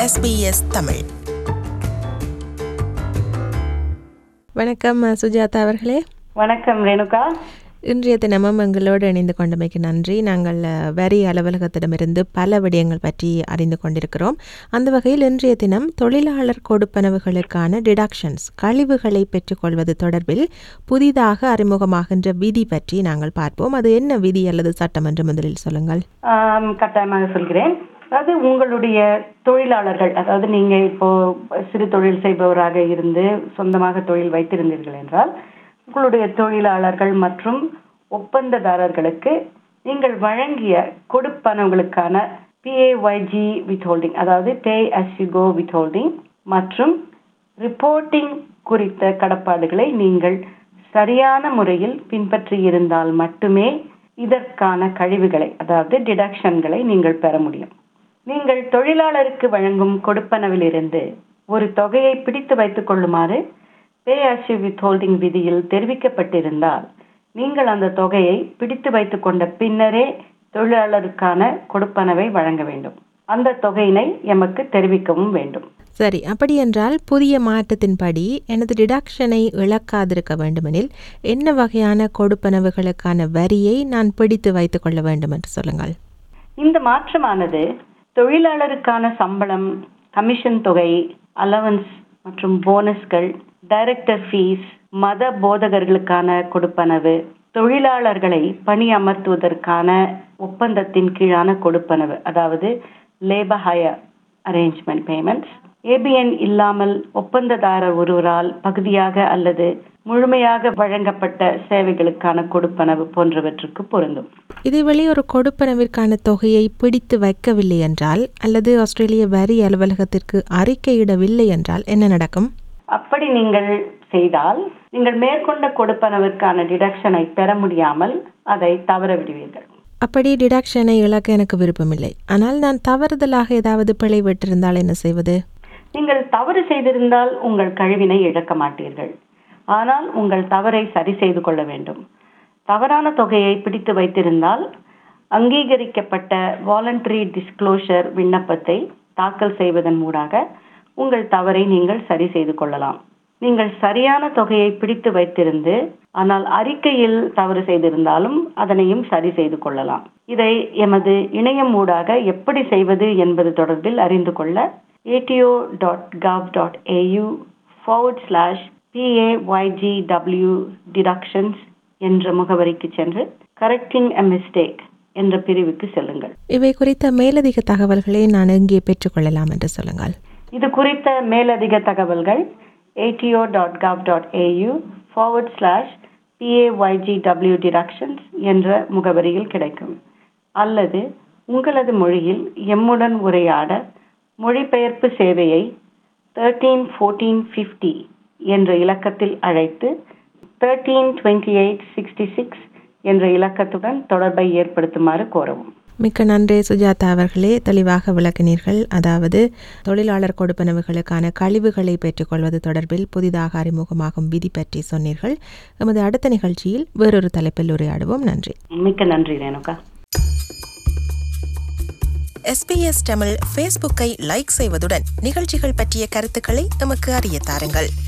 SBS Tamil வணக்கம் அஹ், சுஜாதா அவர்களே வணக்கம் ரேணுகா இன்றைய தினமும் எங்களோடு இணைந்து கொண்டமைக்கு நன்றி நாங்கள் அஹ், வரி அலுவலகத்திடமிருந்து பல விடயங்கள் பற்றி அறிந்து கொண்டிருக்கிறோம் அந்த வகையில் இன்றைய தினம் தொழிலாளர் கொடுப்பனவுகளுக்கான டிடக்ஷன்ஸ் கழிவுகளை பெற்றுக்கொள்வது தொடர்பில் புதிதாக அறிமுகமாகின்ற விதி பற்றி நாங்கள் பார்ப்போம் அது என்ன விதி அல்லது சட்டம் என்று முதலில் சொல்லுங்கள் ஆம், கட்டாயமாக சொல்கிறேன் அதாவது உங்களுடைய தொழிலாளர்கள் அதாவது நீங்க இப்போ சிறு தொழில் செய்பவராக இருந்து சொந்தமாக தொழில் வைத்திருந்தீர்கள் என்றால் உங்களுடைய தொழிலாளர்கள் மற்றும் ஒப்பந்ததாரர்களுக்கு நீங்கள் வழங்கிய கொடுப்பனவுகளுக்கான பிஏஒய்ஜி வித்ஹோல்டிங் அதாவது pay as you go withholding மற்றும் ரிப்போர்ட்டிங் குறித்த கடப்பாடுகளை நீங்கள் சரியான முறையில் பின்பற்றி இருந்தால் மட்டுமே இதற்கான கழிவுகளை அதாவது டிடக்ஷன்களை நீங்கள் பெற முடியும் நீங்கள் தொழிலாளருக்கு வழங்கும் கொடுப்பனவிலிருந்து ஒரு தொகையை பிடித்து வைத்துக் கொள்ளுமாறு பே அச்சீவ் வித்ஹோல்டிங் விதியில் தெரிவிக்கப்பட்டிருந்தால் நீங்கள் அந்த தொகையை பிடித்து வைத்துக் கொண்ட பின்னரே தொழிலாளருக்கான கொடுப்பனவை வழங்க வேண்டும் அந்த தொகையினை எமக்கு தெரிவிக்கவும் வேண்டும் சரி அப்படியென்றால் புதிய மாற்றத்தின்படி எனது டிடக்ஷனை இழக்காதிருக்க வேண்டுமெனில் என்ன வகையான கொடுப்பனவுகளுக்கான வரியை நான் பிடித்து வைத்துக் கொள்ள வேண்டும் என்று சொல்லுங்கள் இந்த மாற்றமானது தொழிலாளருக்கான சம்பளம் கமிஷன் தொகை அலவன்ஸ் மற்றும் போனஸ்கள் டைரக்டர் ஃபீஸ் மத போதகர்களுக்கான கொடுப்பனவு தொழிலாளர்களை பணி அமர்த்துவதற்கான ஒப்பந்தத்தின் கீழான கொடுப்பனவு அதாவது labour hire arrangement payments A B N இல்லாமல் ஒப்பந்ததாரர் ஒருவரால் பகுதியாக அல்லது முழுமையாக வழங்கப்பட்ட சேவைகளுக்கான கொடுப்பனவு போன்றவற்றுக்கு பொருந்தும் இதேவேளை ஒரு கொடுப்பனவிற்கான தொகையை பிடித்து வைக்கவில்லை என்றால் அல்லது ஆஸ்திரேலிய வரி அலுவலகத்திற்கு அறிக்கையிடவில்லை என்றால் என்ன நடக்கும் அப்படி நீங்கள் செய்தால் நீங்கள் மேற்கொண்ட கொடுப்பனவிற்கான டிடக்ஷனை பெற முடியாமல் அதை தவற விடுவீர்கள் அப்படி டிடக்ஷனை இழக்க எனக்கு விருப்பமில்லை ஆனால் நான் தவறுதலாக ஏதாவது பிழை விட்டிருந்தால் என்ன செய்வது நீங்கள் தவறு செய்திருந்தால் உங்கள் கழிவினை இழக்க மாட்டீர்கள் ஆனால் உங்கள் தவறை சரி செய்து கொள்ள வேண்டும் தவறான தொகையை பிடித்து வைத்திருந்தால் அங்கீகரிக்கப்பட்ட வாலண்டரி டிஸ்க்ளோஷர் விண்ணப்பத்தை தாக்கல் செய்வதன் மூடாக உங்கள் தவறை நீங்கள் சரி செய்து கொள்ளலாம் நீங்கள் சரியான தொகையை பிடித்து வைத்திருந்து ஆனால் அறிக்கையில் தவறு செய்திருந்தாலும் அதனையும் சரி செய்து கொள்ளலாம் இதை எமது இணையம் ஊடாக எப்படி செய்வது என்பது தொடர்பில் அறிந்து கொள்ள A T O dot gov dot A U forward slash P A Y G W deductions என்ற முகவரிக்கு சென்று கரெக்டிங் a mistake என்ற பிரிவுக்கு செல்லுங்கள் இவை குறித்த மேலதிக தகவல்களை நான் எங்கே பெற்றுக்கொள்ளலாம் என்று சொல்லுங்கள் இது குறித்த மேலதிக தகவல்கள் A T O dot gov dot A U forward slash P A Y G W deductions என்ற முகவரியில் கிடைக்கும் அல்லது உங்களது மொழியில் எம்முடன் உரையாட மொழிபெயர்ப்பு சேவையை தேர்ட்டீன் ஃபோர்டீன் ஃபிஃப்டி என்ற இலக்கத்தில் அழைத்து thirteen twenty eight sixty six என்ற இலக்கத்துடன் தொடர்பை ஏற்படுத்துமாறு கோரவும் மிக்க நன்றி சுஜாதா அவர்களே தெளிவாக விளக்கினீர்கள் அதாவது தொழிலாளர் கொடுப்பனவுகளுக்கான கழிவுகளை பெற்றுக்கொள்வது தொடர்பில் புதிதாக அறிமுகமாகும் விதி பற்றி சொன்னீர்கள் எமது அடுத்த நிகழ்ச்சியில் வேறொரு தலைப்பில் உரையாடுவோம் நன்றி மிக்க நன்றி ரேணுகா SBS தமிழ் ஃபேஸ்புக்கை லைக் செய்வதுடன் நிகழ்ச்சிகள் பற்றிய கருத்துக்களை எமக்கு அறிய தாருங்கள்